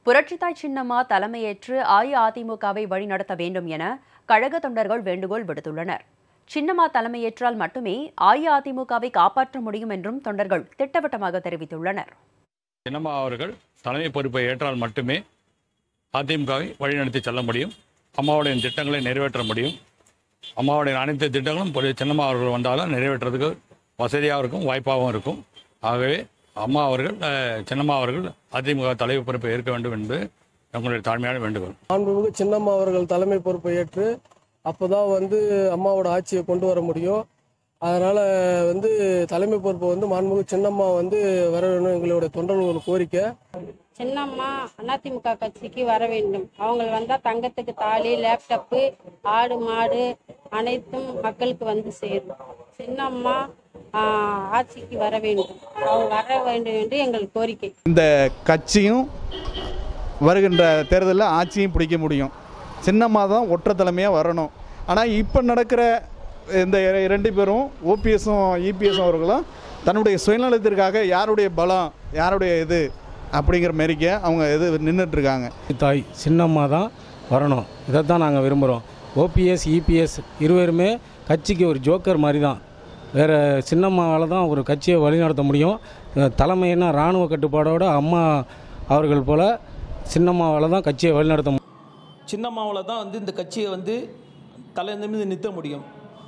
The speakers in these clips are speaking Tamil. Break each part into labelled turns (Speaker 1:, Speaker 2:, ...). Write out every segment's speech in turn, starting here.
Speaker 1: புரட்சித்தாய் சின்னம்மா தலைமையேற்று அஇஅதிமுகவை வழிநடத்த வேண்டும் என கழக தொண்டர்கள் வேண்டுகோள் விடுத்துள்ளனர் சின்னம்மா தலைமையேற்றால் மட்டுமே அஇஅதிமுகவை காப்பாற்ற முடியும் என்றும் தொண்டர்கள் திட்டவட்டமாக தெரிவித்துள்ளனர்
Speaker 2: சின்னம்மா அவர்கள் தலைமை பொறுப்பை ஏற்றால் மட்டுமே அதிமுகவை வழிநடத்தி செல்ல முடியும் அம்மாவுடைய திட்டங்களை நிறைவேற்ற முடியும் அம்மாவுடைய அனைத்து திட்டங்களும் பொது- சின்னம்மா அவர்கள் வந்தாலும் நிறைவேற்றுறதுக்கு வசதியாக இருக்கும் வாய்ப்பாகவும் இருக்கும் ஆகவே அம்மா அவர்கள் அஹ், சின்னம்மா அவர்கள் அதிமுக தலைவர் பொறுப்பை ஏற்க வேண்டும் என்று எங்களுடைய தாழ்மையான வேண்டுகோள்
Speaker 3: மாண்புமிகு சின்னம்மா அவர்கள் தலைமை பொறுப்பை ஏற்று அப்போதான் வந்து அம்மாவோட ஆட்சியை கொண்டு வர முடியும் அதனால வந்து தலைமை பொறுப்பை வந்து மாண்புமிகு சின்னம்மா வந்து வர வேணும் எங்களுடைய தொண்டர்களோட கோரிக்கை
Speaker 4: சின்னம்மா அதிமுக கட்சிக்கு வர வேண்டும் அவங்க வந்தால் தங்கத்துக்கு தாலி லேப்டாப்பு ஆடு மாடு அனைத்தும் மக்களுக்கு வந்து சேரும் சின்னம்மா ஆஹ், ஆட்சிக்கு வர வேண்டும் அவங்க வர வேண்டும் என்று எங்கள் கோரிக்கை
Speaker 5: இந்த கட்சியும் வருகின்ற தேர்தலில் ஆட்சியும் பிடிக்க முடியும் சின்னம்மா தான் ஒற்றை தலைமையாக வரணும் ஆனால் இப்போ நடக்கிற இந்த இர- இரண்டு பேரும் ஓபிஎஸும் இபிஎஸும் அவர்களும் தன்னுடைய சுயநலத்திற்காக யாருடைய பலம் யாருடைய இது அப்படிங்கிற மாரிக்க அவங்க இது நின்றுட்டுருக்காங்க
Speaker 6: தாய் சின்னம்மா தான் வரணும் இதை தான் நாங்கள் விரும்புகிறோம் ஓபிஎஸ் இபிஎஸ் இருவருமே கட்சிக்கு ஒரு ஜோக்கர் மாதிரி தான் வேறு சின்னம்மாவால் தான் ஒரு கட்சியை வழிநடத்த முடியும் அஹ் தலைமைன்னா இராணுவ கட்டுப்பாடோட அம்மா அவர்கள் போல் சின்னம்மாவால் தான் கட்சியை வழிநடத்த முடியும்
Speaker 7: சின்னம்மாவில் தான் வந்து இந்த கட்சியை வந்து தலை நிமிர்ந்து நிறுத்த முடியும்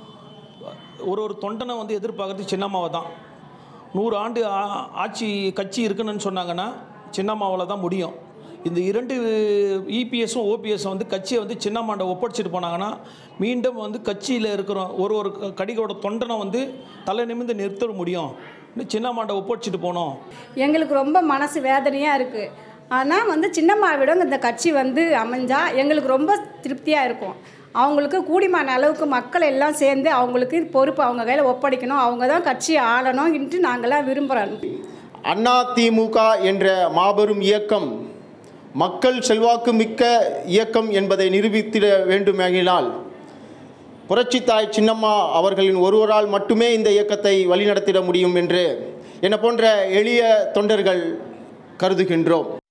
Speaker 7: ஒரு ஒரு தொண்டனை வந்து எதிர்பார்க்கறது சின்னம்மாவை தான் நூறு ஆண்டு ஆ- ஆட்சி கட்சி இருக்குன்னு சொன்னாங்கன்னா சின்னம்மாவில் தான் முடியும் இந்த இரண்டு இபிஎஸும் ஓபிஎஸும் வந்து கட்சியை வந்து சின்னம்மாண்ட ஒப்படைச்சிட்டு போனாங்கன்னா மீண்டும் வந்து கட்சியில் இருக்கிற ஒரு ஒரு க- கடிகளோட தொண்டனை வந்து தலை நிமிர்ந்து நிறுத்த முடியும் சின்னம்மாண்ட ஒப்படைச்சிட்டு போனோம்
Speaker 8: எங்களுக்கு ரொம்ப மனசு வேதனையாக இருக்குது ஆனால் வந்து சின்னம்மாவிடம் இந்த கட்சி வந்து அமைஞ்சா எங்களுக்கு ரொம்ப திருப்தியாக இருக்கும் அவங்களுக்கு கூடிமான அளவுக்கு மக்கள் எல்லாம் சேர்ந்து அவங்களுக்கு பொறுப்பு அவங்க கையில் ஒப்படைக்கணும் அவங்க தான் கட்சியை ஆளணும் என்று நாங்களாம் விரும்புகிறோம்
Speaker 9: அண்ணா திமுக என்ற மாபெரும் இயக்கம் மக்கள் செல்வாக்கு மிக்க இயக்கம் என்பதை நிரூபித்திட வேண்டுமாகினால் புரட்சித்தாய் சின்னம்மா அவர்களின் ஒருவரால் மட்டுமே இந்த இயக்கத்தை வழிநடத்திட முடியும் என்று என்னை போன்ற எளிய தொண்டர்கள் கருதுகின்றோம்